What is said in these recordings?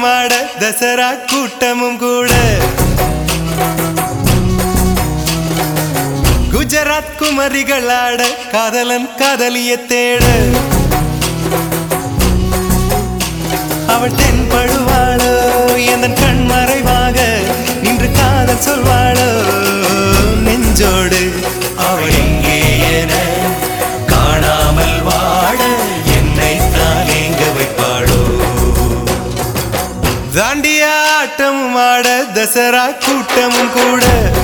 ஆட தசரா கூட்டமும் கூட குஜராத் குமரிகள் ஆட காதலன் காதலிய தேட அவள் தென்படுவாளோ என் கண் மறைவாக நின்று காதல் சொல்வாளோ நெஞ்சோடு அவள் எங்கே என காணாமல் வாட என்னை தான் எங்க வைப்பாளோ தாண்டியா ஆட்டமும் ஆட தசரா கூட்டமும் கூட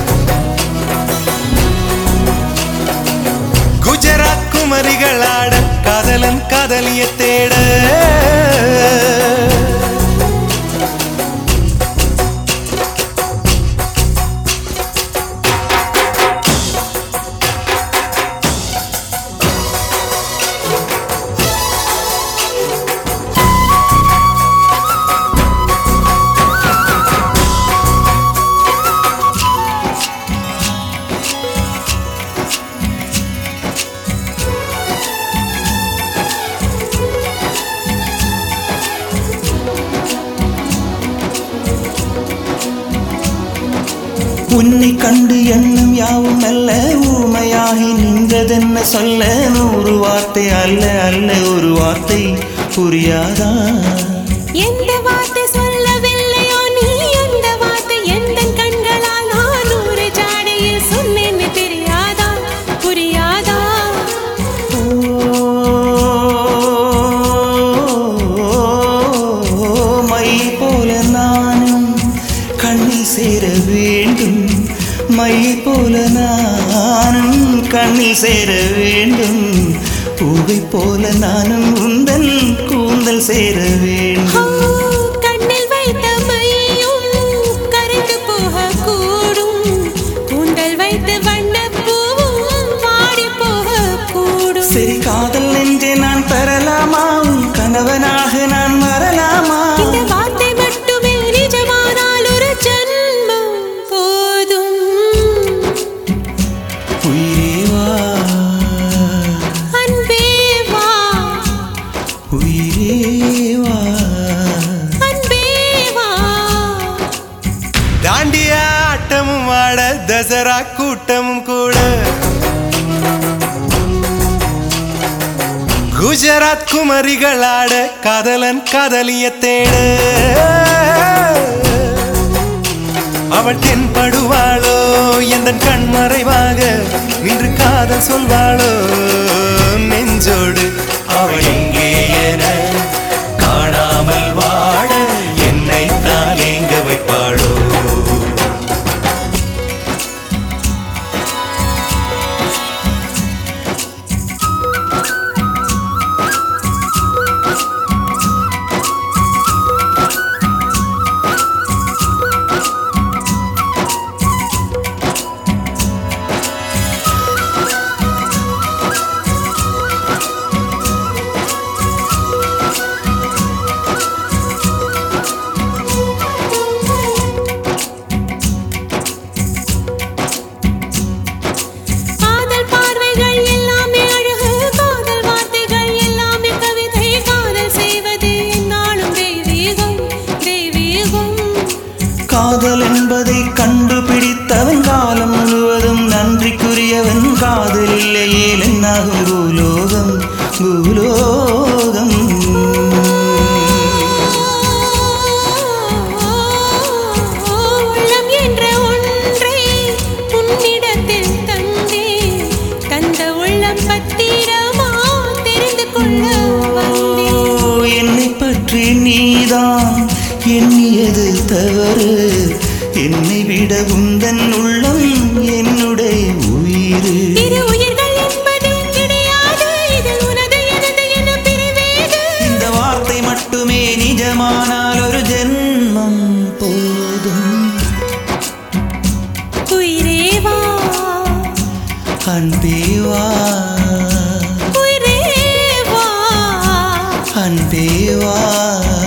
குஜராத் குமரிகள் ஆட காதலன் காதலிய தேட உன்னை கண்டு எண்ணம் யாவும் அல்ல ஊமையாகி நின்றதென்ன சொல்ல நூறு வார்த்தை அல்ல அல்ல ஒரு வார்த்தை புரியாதா எந்த வார்த்தை சொல்லவில்லையோ நீ அந்த வார்த்தை எந்த கண்களால் நான் நூறு ஜாடையில் சொன்னேன்னு தெரியாதா புரியாதா ஓ, மை போல நானும் கண்ணில் சேர வேண்டும் மை போல நானும் கண்ணில் சேர வேண்டும் பூவை போல நானும் உந்தன் கூந்தல் சேர வேண்டும் ஓ, கண்ணில் வைத்த மையும் கரைந்து போக கூடும் கூந்தல் வைத்து வண்ணப்பூவும் வாடி போக கூடும் சரி காதல் நெஞ்சே நான் பெறலாமா உன் கணவனாக நான் வரலாமா இந்த வார்த்தை மட்டுமே நிஜமானால் ஒரு ஜன்மம் போதும் உயிரே வா அன்பே வா உயிரே வா அன்பே வா தாண்டியா ஆட்டமும் ஆட தசரா கூட்டமும் கூட குஜராத் குமரிகள் ஆட காதலன் காதலிய தேட அவள் தென்படுவாளோ எந்த கண் மறைவாக நின்று காதல் சொல்வாளோ நெஞ்சோடு அவள் எங்கே என காணாமல் வாட என்னை தான் எங்க வைப்பாளோ காதல் பார்வைகள் எல்லாமே அழகு காதல் வார்த்தைகள் எல்லாமே கவிதை காதல் செய்வது என்னாலும் தெய்வீகம் தெய்வீகம் காதல் என்பதை கண்டுபிடித்தவன் காலம் முழுவதும் நன்றிக்குரியவன் காதல் இல்லையே என்னாகும் பூலோகம் பூலோகம் உள்ளம் என்ற ஒன்றை உன்னிடத்தில் தந்தே தந்த உள்ளம் பத்திரமா தெரிந்து கொள்ள வந்தேன் ஓ, என்னை பற்றி நீதான் எண்ணியது தவறு என்னை விட உந்தன் உள்ளம் என்னுடைய உயிர் இரு உயிர்கள் என்பது கிடையாது இதில் உனது எனது என பிரிவேது இந்த வார்த்தை மட்டுமே நிஜமானால் ஒரு ஜென்மம் போதும் உயிரே வா அன்பே வா உயிரே வா அன்பே வா